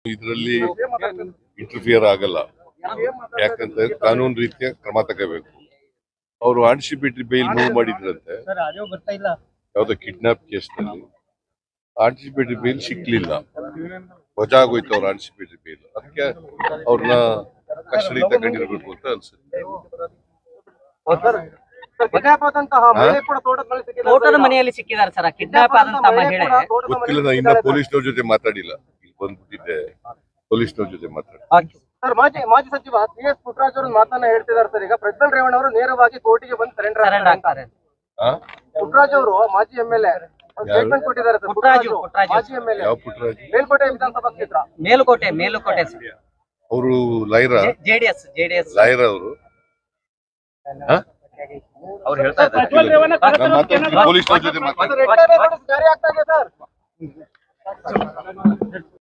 ಇದರಲ್ಲಿ ಇಂಟರ್ಫಿಯರ್ ಆಗಲ್ಲ ಯಾಕಂದ್ರೆ ಕಾನೂನು ರೀತಿಯ ಕ್ರಮ ತಗೋಬೇಕು ಅವರು ಆಂಟಿಸಿಪೇಟರಿ ಬೇಲ್ ಮೂವ್ ಮಾಡಿದ್ರಂತೆ ಯಾವ್ದೋ ಕಿಡ್ನಾಪ್ ಕೇಸ್ನಲ್ಲಿ ಆಂಟಿಸಿಪೇಟರಿ ಬೇಲ್ ಸಿಕ್ಲಿಲ್ಲ ವಜಾ ಆಗೋಯ್ತು ಅವ್ರ ಆಂಟಿಸಿಪೇಟರಿ ಬೇಲ್ ಅದಕ್ಕೆ ಅವ್ರನ್ನ ಕಸ್ಟಡಿ ತಗೊಂಡಿರ್ಬೇಕು ಅಂತ ಅನ್ಸುತ್ತೆ ವಜಾಪಾದಂತಹ ಮಹಿಳೆ ಕೂಡ ತೋಟದ ಮನೆ ಸಿಕ್ಕಿದ್ದಾರೆ ತೋಟದ ಸರ್. ಮನೆಯಲ್ಲಿ ಸಿಕ್ಕಿದ್ದಾರೆ ಸರ್ ಕಿಡ್ನಾಪ್ ಆದಂತ ಮಹಿಳೆ ಕೂಡ ತೋಟದ ಗೊತ್ತಿಲ್ಲ ಮನೆಯಲ್ಲಿ ನಾ ಇನ್ನ ಸಿಕ್ಕಿದ್ದಾರೆ ಪೊಲೀಸ್ನವ್ರ ಜೊತೆ ಮಾತಾಡಿಲ್ಲ ಇಲ್ಲಿ ಬಂದ್ಬಿಟ್ಟಿದ್ದೆ ಪೊಲೀಸ್ನವ್ರ ಜೊತೆ ಮಾತಾಡಿ ಸರ್ ಮಾಜಿ ಮಾಜಿ ಸಚಿವ ಸಿ ಎಸ್ ಪುಟ್ಟರಾಜ್ ಅವರು ಮಾತನ್ನ ಹೇಳ್ತಿದ್ದಾರೆ ಸರ್ ಈಗ ಪ್ರಜ್ವಲ್ ರೇವಣ್ಣ ಅವರು ನೇರವಾಗಿ ಕೋರ್ಟಿಗೆ ಬಂದು ಸರೆಂಡರ್ ಸರೆಂಡರ್ ಆಗ್ತಾರೆ ಆ ಪುಟ್ಟರಾಜ್ ಅವರು ಮಾಜಿ ಎಂ ಎಲ್ ಎ ಸ್ಟೇಟ್ಮೆಂಟ್ ಕೊಟ್ಟಿದ್ದಾರೆ ಸರ್ ಪುಟ್ಟರಾಜು, ಪುಟ್ಟರಾಜು ಪುಟ್ಟರಾಜು. ಮಾಜಿ ಎಂ ಎಲ್ ಎ ಯಾವ ಪುಟ್ಟರಾಜ್ ಮೇಲ್ಕೋಟೆ ವಿಧಾನಸಭಾ ಕ್ಷೇತ್ರ ಮೇಲುಕೋಟೆ ಮೇಲುಕೋಟೆ ಅವರು ಲೈರಾ ಜೆಡಿಎಸ್ ಜೆಡಿಎಸ್ ಲಾಯರ್ ಅವರು ಅವ್ರು ಹೇಳ್ತಾ ಇದ್ದಾರೆ ನಾನು ಮಾತಾಡ್ತೀನಿ ಪೊಲೀಸ್ನವ್ರ ಜೊತೆ ಮಾತಾಡ್ತೀನಿ ರೆಡ್ ಜಾರಿ ಆಗ್ತಾ ಇದೆ ಸರ್